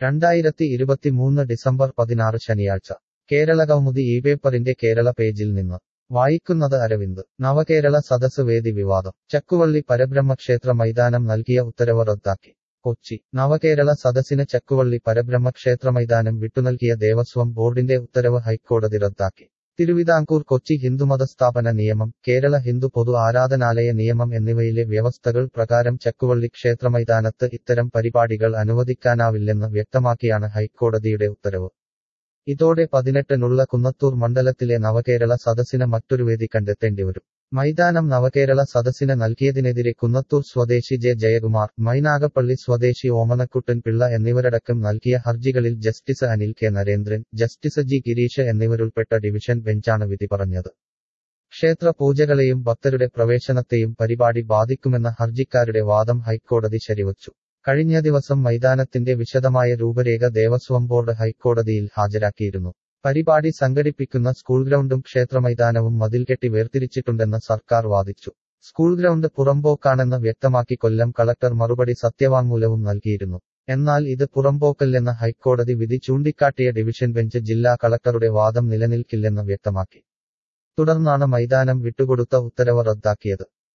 രണ്ടായിരത്തി ഇരുപത്തിമൂന്ന് ഡിസംബർ പതിനാറ് ശനിയാഴ്ച കേരളകൗമുദി ഈ പേപ്പറിന്റെ കേരള പേജിൽ നിന്ന് വായിക്കുന്നത് അരവിന്ദ് നവകേരള സദസ് വേദി വിവാദം ചക്കുവള്ളി പരബ്രഹ്മക്ഷേത്ര മൈതാനം നൽകിയ ഉത്തരവ് റദ്ദാക്കി കൊച്ചി നവകേരള സദസ്സിന് ചക്കുവള്ളി പരബ്രഹ്മക്ഷേത്ര മൈതാനം വിട്ടുനൽകിയ ദേവസ്വം ബോർഡിന്റെ ഉത്തരവ് ഹൈക്കോടതി റദ്ദാക്കി തിരുവിതാംകൂർ കൊച്ചി ഹിന്ദുമത സ്ഥാപന നിയമം കേരള ഹിന്ദു പൊതു ആരാധനാലയ നിയമം എന്നിവയിലെ വ്യവസ്ഥകൾ പ്രകാരം ചക്കുവള്ളി ക്ഷേത്രമൈതാനത്ത് ഇത്തരം പരിപാടികൾ അനുവദിക്കാനാവില്ലെന്ന് വ്യക്തമാക്കിയാണ് ഹൈക്കോടതിയുടെ ഉത്തരവ് ഇതോടെ പതിനെട്ടിനുള്ള കുന്നത്തൂർ മണ്ഡലത്തിലെ നവകേരള സദസ്സിന് മറ്റൊരു വേദി കണ്ടെത്തേണ്ടിവരും മൈതാനം നവകേരള സദസ്സിന് നൽകിയതിനെതിരെ കുന്നത്തൂർ സ്വദേശി ജെ ജയകുമാർ മൈനാഗപ്പള്ളി സ്വദേശി ഓമനക്കുട്ടൻ പിള്ള എന്നിവരടക്കം നൽകിയ ഹർജികളിൽ justice Anil K Narendran justice G Girish എന്നിവരുൾപ്പെട്ട ഡിവിഷൻ ബെഞ്ചാണ് വിധി പറഞ്ഞത് ക്ഷേത്ര പൂജകളെയും ഭക്തരുടെ പ്രവേശനത്തെയും പരിപാടി ബാധിക്കുമെന്ന ഹർജിക്കാരുടെ വാദം ഹൈക്കോടതി ശരിവച്ചു കഴിഞ്ഞ ദിവസം മൈതാനത്തിന്റെ വിശദമായ രൂപരേഖ ദേവസ്വം ബോർഡ് ഹൈക്കോടതിയിൽ ഹാജരാക്കിയിരുന്നു പരിപാടി സംഘടിപ്പിക്കുന്ന സ്കൂൾ ഗ്രൗണ്ടും ക്ഷേത്രമൈതാനവും മതിൽകെട്ടി വേർതിരിച്ചിട്ടുണ്ടെന്ന് സർക്കാർ വാദിച്ചു സ്കൂൾ ഗ്രൗണ്ട് പുറമ്പോക്കാണെന്ന് വ്യക്തമാക്കി കൊല്ലം കളക്ടർ മറുപടി സത്യവാങ്മൂലവും നൽകിയിരുന്നു എന്നാൽ ഇത് പുറമ്പോക്കല്ലെന്ന ഹൈക്കോടതി വിധി ചൂണ്ടിക്കാട്ടിയ ഡിവിഷൻ ബെഞ്ച് ജില്ലാ കളക്ടറുടെ വാദം നിലനിൽക്കില്ലെന്ന് വ്യക്തമാക്കി തുടർന്നാണ് മൈതാനം വിട്ടുകൊടുത്ത ഉത്തരവ് റദ്ദാക്കിയത്